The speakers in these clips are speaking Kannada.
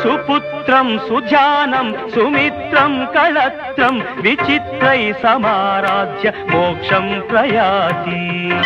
సుపుత్రం సుజానం సుమిత్రం కళత్రం విచిత్రై సమారాధ్య మోక్షం ప్రయాతి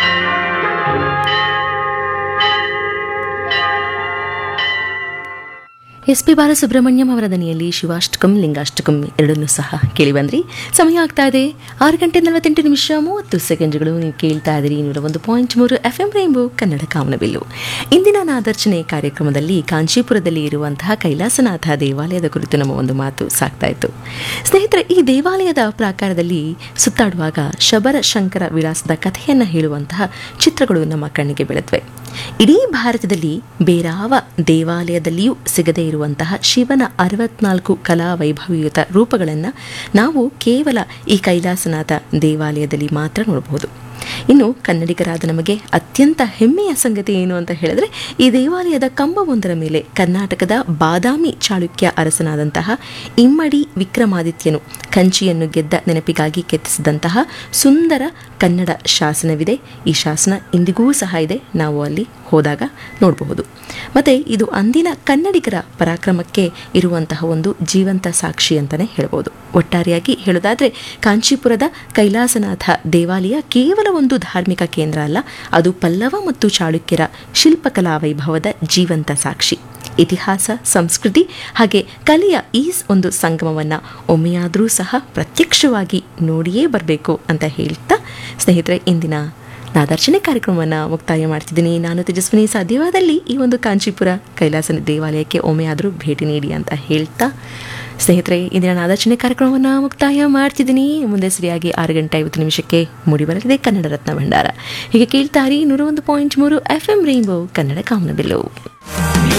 ಎಸ್ ಪಿ ಬಾಲಸುಬ್ರಹ್ಮಣ್ಯಂ ಅವರ ದನಿಯಲ್ಲಿ ಶಿವಾಷ್ಟಕಂ ಲಿಂಗಾಷ್ಟಕಂ ಎರಡನ್ನೂ ಸಹ ಕೇಳಿ ಬಂದ್ರಿ ಸಮಯ ಆಗ್ತಾ ಇದೆ ಆರು ಗಂಟೆ ನಲವತ್ತೆಂಟು ನಿಮಿಷ ಮೂವತ್ತು ಸೆಕೆಂಡ್ಗಳು ನೀವು ಕೇಳ್ತಾ ಇದ್ದೀರಿ ನೂರ ಒಂದು ಪಾಯಿಂಟ್ ಮೂರು ಎಫ್ ಎಂ ರೈಂಬೋ ಕನ್ನಡ ಕಾಮನಬಿಲ್ಲು ಇಂದಿನ ನಾದರ್ಶನೆ ಕಾರ್ಯಕ್ರಮದಲ್ಲಿ ಕಾಂಚೀಪುರದಲ್ಲಿ ಇರುವಂತಹ ಕೈಲಾಸನಾಥ ದೇವಾಲಯದ ಕುರಿತು ನಮ್ಮ ಒಂದು ಮಾತು ಸಾಕ್ತಾ ಇತ್ತು ಸ್ನೇಹಿತರೆ ಈ ದೇವಾಲಯದ ಪ್ರಾಕಾರದಲ್ಲಿ ಸುತ್ತಾಡುವಾಗ ಶಬರ ಶಂಕರ ವಿಳಾಸದ ಕಥೆಯನ್ನು ಹೇಳುವಂತಹ ಚಿತ್ರಗಳು ನಮ್ಮ ಕಣ್ಣಿಗೆ ಬೀಳುತ್ತವೆ ಇಡೀ ಭಾರತದಲ್ಲಿ ಬೇರಾವ ದೇವಾಲಯದಲ್ಲಿಯೂ ಸಿಗದೇ ಇರುವಂತಹ ಶಿವನ ಅರವತ್ನಾಲ್ಕು ಕಲಾ ವೈಭವಯುತ ರೂಪಗಳನ್ನು ನಾವು ಕೇವಲ ಈ ಕೈಲಾಸನಾಥ ದೇವಾಲಯದಲ್ಲಿ ಮಾತ್ರ ನೋಡಬಹುದು ಇನ್ನು ಕನ್ನಡಿಗರಾದ ನಮಗೆ ಅತ್ಯಂತ ಹೆಮ್ಮೆಯ ಸಂಗತಿ ಏನು ಅಂತ ಹೇಳಿದ್ರೆ ಈ ದೇವಾಲಯದ ಕಂಬವೊಂದರ ಮೇಲೆ ಕರ್ನಾಟಕದ ಬಾದಾಮಿ ಚಾಳುಕ್ಯ ಅರಸನಾದಂತಹ ಇಮ್ಮಡಿ ವಿಕ್ರಮಾದಿತ್ಯನು ಕಂಚಿಯನ್ನು ಗೆದ್ದ ನೆನಪಿಗಾಗಿ ಕೆತ್ತಿಸಿದಂತಹ ಸುಂದರ ಕನ್ನಡ ಶಾಸನವಿದೆ ಈ ಶಾಸನ ಇಂದಿಗೂ ಸಹ ಇದೆ ನಾವು ಅಲ್ಲಿ ಹೋದಾಗ ನೋಡಬಹುದು ಮತ್ತು ಇದು ಅಂದಿನ ಕನ್ನಡಿಗರ ಪರಾಕ್ರಮಕ್ಕೆ ಇರುವಂತಹ ಒಂದು ಜೀವಂತ ಸಾಕ್ಷಿ ಅಂತಲೇ ಹೇಳ್ಬೋದು ಒಟ್ಟಾರೆಯಾಗಿ ಹೇಳೋದಾದರೆ ಕಾಂಚೀಪುರದ ಕೈಲಾಸನಾಥ ದೇವಾಲಯ ಕೇವಲ ಒಂದು ಧಾರ್ಮಿಕ ಕೇಂದ್ರ ಅಲ್ಲ ಅದು ಪಲ್ಲವ ಮತ್ತು ಚಾಳುಕ್ಯರ ಶಿಲ್ಪಕಲಾ ವೈಭವದ ಜೀವಂತ ಸಾಕ್ಷಿ ಇತಿಹಾಸ ಸಂಸ್ಕೃತಿ ಹಾಗೆ ಕಲೆಯ ಈ ಒಂದು ಸಂಗಮವನ್ನು ಒಮ್ಮೆಯಾದರೂ ಸಹ ಪ್ರತ್ಯಕ್ಷವಾಗಿ ನೋಡಿಯೇ ಬರಬೇಕು ಅಂತ ಹೇಳ್ತಾ ಸ್ನೇಹಿತರೆ ಇಂದಿನ ನಾದರ್ಶನೆ ಕಾರ್ಯಕ್ರಮವನ್ನು ಮುಕ್ತಾಯ ಮಾಡ್ತಿದ್ದೀನಿ ನಾನು ತೇಜಸ್ವಿನಿ ಸಾಧ್ಯವಾದಲ್ಲಿ ಈ ಒಂದು ಕಾಂಚೀಪುರ ಕೈಲಾಸ ದೇವಾಲಯಕ್ಕೆ ಒಮ್ಮೆಯಾದರೂ ಭೇಟಿ ನೀಡಿ ಅಂತ ಹೇಳ್ತಾ ಸ್ನೇಹಿತರೆ ಇಂದಿನ ನಾದರ್ಶನೆ ಕಾರ್ಯಕ್ರಮವನ್ನು ಮುಕ್ತಾಯ ಮಾಡ್ತಿದ್ದೀನಿ ಮುಂದೆ ಸರಿಯಾಗಿ ಆರು ಗಂಟೆ ಐವತ್ತು ನಿಮಿಷಕ್ಕೆ ಮೂಡಿಬರಲಿದೆ ಕನ್ನಡ ರತ್ನ ಭಂಡಾರ ಹೀಗೆ ಕೇಳ್ತಾರಿ ನೂರ ಒಂದು ಪಾಯಿಂಟ್ ಮೂರು ಎಫ್ ಎಂ ರೈನ್ಬೋ ಕನ್ನಡ ಕಾಮನಬಿಲ್ಲು